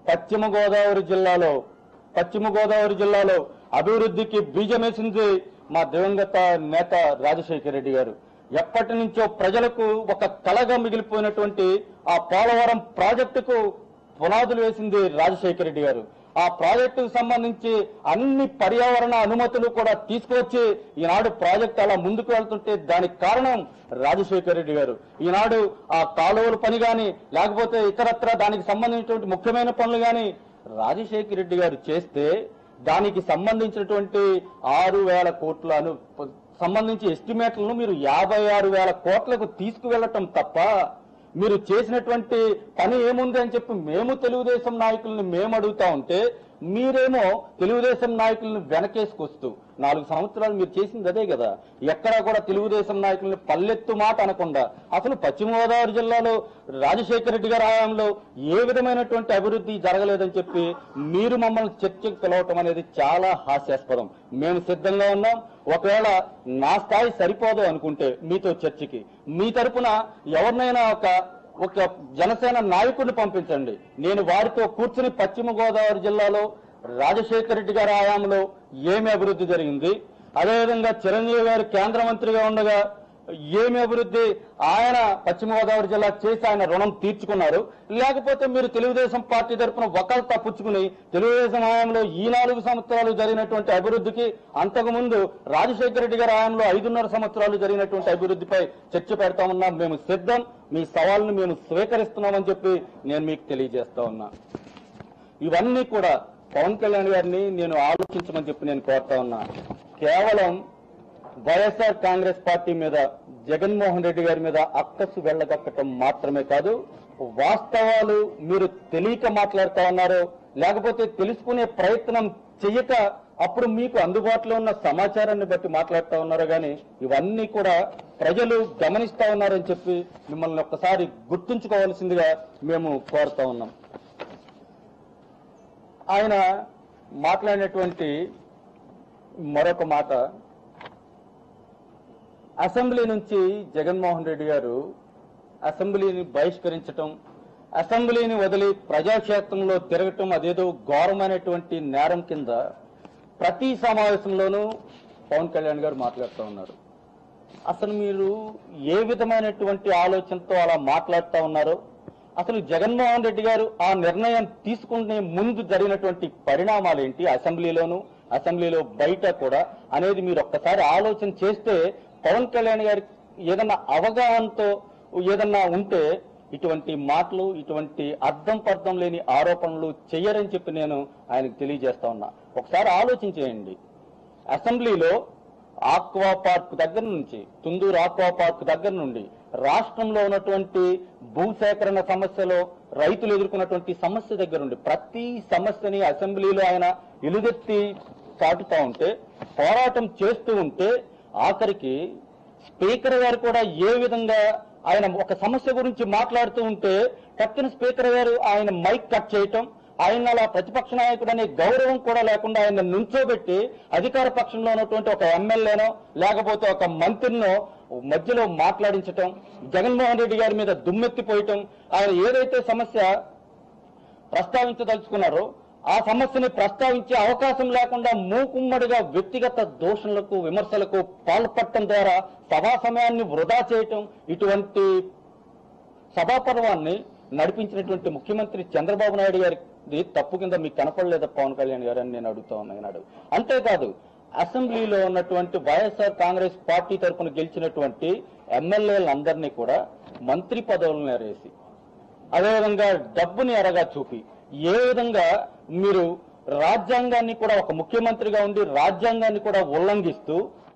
పశ్చిమ గోదావరి జిల్లాలో పశ్చిమ గోదావరి జిల్లాలో అభివృద్ధికి బీజమేసింది మా దివంగత నేత రాజశేఖర రెడ్డి గారు ఎప్పటి నుంచో ప్రజలకు ఒక కలగా మిగిలిపోయినటువంటి ఆ పోలవరం ప్రాజెక్టుకు పునాదులు వేసింది రాజశేఖర రెడ్డి గారు ఆ ప్రాజెక్టుకు సంబంధించి అన్ని పర్యావరణ అనుమతులు కూడా తీసుకువచ్చి ఈనాడు ప్రాజెక్ట్ అలా ముందుకు వెళ్తుంటే దానికి కారణం రాజశేఖర రెడ్డి గారు ఈనాడు ఆ కాలువల పని గాని లేకపోతే ఇతరత్ర దానికి సంబంధించినటువంటి ముఖ్యమైన పనులు గాని రాజశేఖర రెడ్డి గారు చేస్తే దానికి సంబంధించినటువంటి ఆరు వేల కోట్ల అను సంబంధించి ఎస్టిమేట్లను మీరు యాభై ఆరు వేల కోట్లకు తీసుకువెళ్ళటం తప్ప మీరు చేసినటువంటి పని ఏముంది అని చెప్పి మేము తెలుగుదేశం నాయకుల్ని మేము అడుగుతా ఉంటే మీరేమో తెలుగుదేశం నాయకుల్ని వెనకేసుకొస్తూ నాలుగు సంవత్సరాలు మీరు చేసింది అదే కదా ఎక్కడా కూడా తెలుగుదేశం నాయకుల్ని పల్లెత్తు మాట అనకుండా అసలు పశ్చిమ గోదావరి జిల్లాలో రాజశేఖర రెడ్డి గారి హయాంలో ఏ విధమైనటువంటి అభివృద్ధి జరగలేదని చెప్పి మీరు మమ్మల్ని చర్చకు పిలవటం అనేది చాలా హాస్యాస్పదం మేము సిద్ధంగా ఉన్నాం ఒకవేళ నా స్థాయి సరిపోదు అనుకుంటే మీతో చర్చకి మీ తరపున ఎవరినైనా ఒక ఒక జనసేన నాయకుడిని పంపించండి నేను వారితో కూర్చుని పశ్చిమ గోదావరి జిల్లాలో రాజశేఖర రెడ్డి గారి హయాంలో ఏమి అభివృద్ధి జరిగింది అదేవిధంగా చిరంజీవి గారు కేంద్ర మంత్రిగా ఉండగా ఏమి అభివృద్ధి ఆయన పశ్చిమ గోదావరి జిల్లా చేసి ఆయన రుణం తీర్చుకున్నారు లేకపోతే మీరు తెలుగుదేశం పార్టీ తరఫున ఒకరు తప్పుచ్చుకుని తెలుగుదేశం హయాంలో ఈ నాలుగు సంవత్సరాలు జరిగినటువంటి అభివృద్ధికి అంతకుముందు రాజశేఖర రెడ్డి గారి హయాంలో ఐదున్నర సంవత్సరాలు జరిగినటువంటి అభివృద్ధిపై చర్చ పెడతా ఉన్నాం మేము సిద్ధం మీ సవాల్ని మేము స్వీకరిస్తున్నామని చెప్పి నేను మీకు తెలియజేస్తా ఉన్నా ఇవన్నీ కూడా పవన్ కళ్యాణ్ గారిని నేను ఆలోచించమని చెప్పి నేను కోరుతా ఉన్నా కేవలం వైఎస్ఆర్ కాంగ్రెస్ పార్టీ మీద జగన్మోహన్ రెడ్డి గారి మీద అక్కసు వెళ్ళగక్కటం మాత్రమే కాదు వాస్తవాలు మీరు తెలియక మాట్లాడుతా ఉన్నారో లేకపోతే తెలుసుకునే ప్రయత్నం చెయ్యక అప్పుడు మీకు అందుబాటులో ఉన్న సమాచారాన్ని బట్టి మాట్లాడుతా ఉన్నారో గాని ఇవన్నీ కూడా ప్రజలు గమనిస్తా ఉన్నారని చెప్పి మిమ్మల్ని ఒక్కసారి గుర్తుంచుకోవాల్సిందిగా మేము కోరుతా ఉన్నాం ఆయన మాట్లాడినటువంటి మరొక మాట అసెంబ్లీ నుంచి జగన్మోహన్ రెడ్డి గారు అసెంబ్లీని బహిష్కరించటం అసెంబ్లీని వదిలి ప్రజాక్షేత్రంలో తిరగటం అదేదో ఘోరమైనటువంటి నేరం కింద ప్రతి సమావేశంలోనూ పవన్ కళ్యాణ్ గారు మాట్లాడుతూ ఉన్నారు అసలు మీరు ఏ విధమైనటువంటి ఆలోచనతో అలా మాట్లాడుతూ ఉన్నారో అసలు జగన్మోహన్ రెడ్డి గారు ఆ నిర్ణయం తీసుకునే ముందు జరిగినటువంటి పరిణామాలు ఏంటి అసెంబ్లీలోను అసెంబ్లీలో బయట కూడా అనేది మీరు ఒక్కసారి ఆలోచన చేస్తే పవన్ కళ్యాణ్ గారి ఏదన్నా అవగాహనతో ఏదన్నా ఉంటే ఇటువంటి మాటలు ఇటువంటి అర్థం పర్థం లేని ఆరోపణలు చెయ్యరని చెప్పి నేను ఆయనకు తెలియజేస్తా ఉన్నా ఒకసారి ఆలోచించేయండి అసెంబ్లీలో ఆక్వా పార్క్ దగ్గర నుంచి తుందూరు ఆక్వా పార్క్ దగ్గర నుండి రాష్ట్రంలో ఉన్నటువంటి భూసేకరణ సమస్యలో రైతులు ఎదుర్కొన్నటువంటి సమస్య దగ్గర నుండి ప్రతి సమస్యని అసెంబ్లీలో ఆయన ఎలుగెత్తి చాటుతా ఉంటే పోరాటం చేస్తూ ఉంటే ఆఖరికి స్పీకర్ గారు కూడా ఏ విధంగా ఆయన ఒక సమస్య గురించి మాట్లాడుతూ ఉంటే టక్కున స్పీకర్ గారు ఆయన మైక్ కట్ చేయటం ఆయన అలా ప్రతిపక్ష నాయకుడు అనే గౌరవం కూడా లేకుండా ఆయన నుంచోబెట్టి అధికార పక్షంలో ఉన్నటువంటి ఒక ఎమ్మెల్యేనో లేకపోతే ఒక మంత్రినో మధ్యలో మాట్లాడించటం జగన్మోహన్ రెడ్డి గారి మీద దుమ్మెత్తిపోయటం ఆయన ఏదైతే సమస్య ప్రస్తావించదలుచుకున్నారో ఆ సమస్యని ప్రస్తావించే అవకాశం లేకుండా మూకుమ్మడిగా వ్యక్తిగత దోషణలకు విమర్శలకు పాల్పడటం ద్వారా సభా సమయాన్ని వృధా చేయటం ఇటువంటి సభాపర్వాన్ని నడిపించినటువంటి ముఖ్యమంత్రి చంద్రబాబు నాయుడు గారికి తప్పు కింద మీకు కనపడలేదా పవన్ కళ్యాణ్ గారు అని నేను అడుగుతా ఉన్నాను అంతేకాదు అసెంబ్లీలో ఉన్నటువంటి వైఎస్ఆర్ కాంగ్రెస్ పార్టీ తరఫున గెలిచినటువంటి ఎమ్మెల్యేలందరినీ కూడా మంత్రి పదవులను నెరేసి అదేవిధంగా డబ్బుని ఎరగా చూపి ఏ విధంగా మీరు రాజ్యాంగాన్ని కూడా ఒక ముఖ్యమంత్రిగా ఉండి రాజ్యాంగాన్ని కూడా ఉల్లంఘిస్తూ